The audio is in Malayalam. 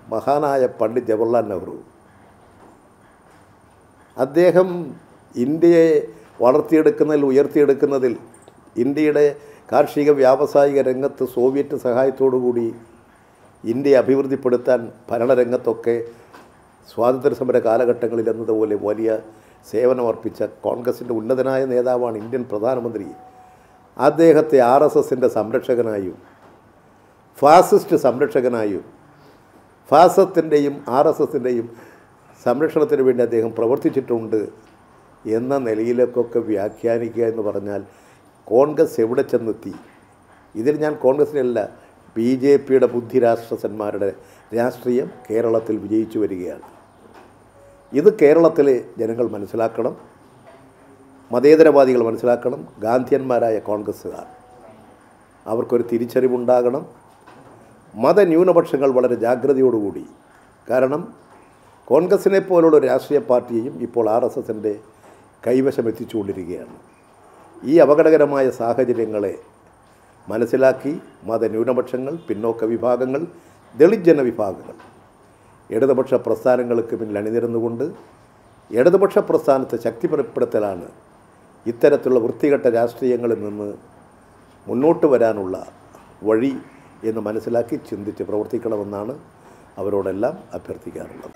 മഹാനായ പണ്ഡിറ്റ് ജവഹർലാൽ നെഹ്റു അദ്ദേഹം ഇന്ത്യയെ വളർത്തിയെടുക്കുന്നതിൽ ഉയർത്തിയെടുക്കുന്നതിൽ ഇന്ത്യയുടെ കാർഷിക വ്യാവസായിക രംഗത്ത് സോവിയറ്റ് സഹായത്തോടുകൂടി ഇന്ത്യയെ അഭിവൃദ്ധിപ്പെടുത്താൻ ഭരണരംഗത്തൊക്കെ സ്വാതന്ത്ര്യ സമര കാലഘട്ടങ്ങളിൽ എന്നതുപോലെ വലിയ സേവനമർപ്പിച്ച കോൺഗ്രസിൻ്റെ ഉന്നതനായ നേതാവാണ് ഇന്ത്യൻ പ്രധാനമന്ത്രി അദ്ദേഹത്തെ ആർ എസ് എസിൻ്റെ സംരക്ഷകനായും ഫാസിസ്റ്റ് സംരക്ഷകനായും ഫാസത്തിൻ്റെയും ആർ എസ് എസിൻ്റെയും സംരക്ഷണത്തിന് വേണ്ടി അദ്ദേഹം പ്രവർത്തിച്ചിട്ടുണ്ട് എന്ന നിലയിലേക്കൊക്കെ വ്യാഖ്യാനിക്കുക എന്ന് പറഞ്ഞാൽ കോൺഗ്രസ് എവിടെ ചെന്നെത്തി ഇതിൽ ഞാൻ കോൺഗ്രസിനല്ല ബി ജെ പിയുടെ ബുദ്ധിരാഷ്ട്രസന്മാരുടെ രാഷ്ട്രീയം കേരളത്തിൽ വിജയിച്ചു വരികയാണ് ഇത് കേരളത്തിലെ ജനങ്ങൾ മനസ്സിലാക്കണം മതേതരവാദികൾ മനസ്സിലാക്കണം ഗാന്ധിയന്മാരായ കോൺഗ്രസ്സുകാർ അവർക്കൊരു തിരിച്ചറിവുണ്ടാകണം മതന്യൂനപക്ഷങ്ങൾ വളരെ ജാഗ്രതയോടുകൂടി കാരണം കോൺഗ്രസിനെ പോലുള്ള ഒരു രാഷ്ട്രീയ പാർട്ടിയെയും ഇപ്പോൾ ആർ എസ് എസിൻ്റെ കൈവശം എത്തിച്ചുകൊണ്ടിരിക്കുകയാണ് ഈ അപകടകരമായ സാഹചര്യങ്ങളെ മനസ്സിലാക്കി മതന്യൂനപക്ഷങ്ങൾ പിന്നോക്ക വിഭാഗങ്ങൾ ദളിത് ജനവിഭാഗങ്ങൾ ഇടതുപക്ഷ പ്രസ്ഥാനങ്ങൾക്ക് പിന്നിൽ അണിനിരന്നുകൊണ്ട് ഇടതുപക്ഷ പ്രസ്ഥാനത്തെ ശക്തിപ്പെടുത്തലാണ് ഇത്തരത്തിലുള്ള വൃത്തികെട്ട രാഷ്ട്രീയങ്ങളിൽ നിന്ന് മുന്നോട്ട് വരാനുള്ള വഴി എന്ന് മനസ്സിലാക്കി ചിന്തിച്ച് പ്രവർത്തിക്കണമെന്നാണ് അവരോടെല്ലാം അഭ്യർത്ഥിക്കാറുള്ളത്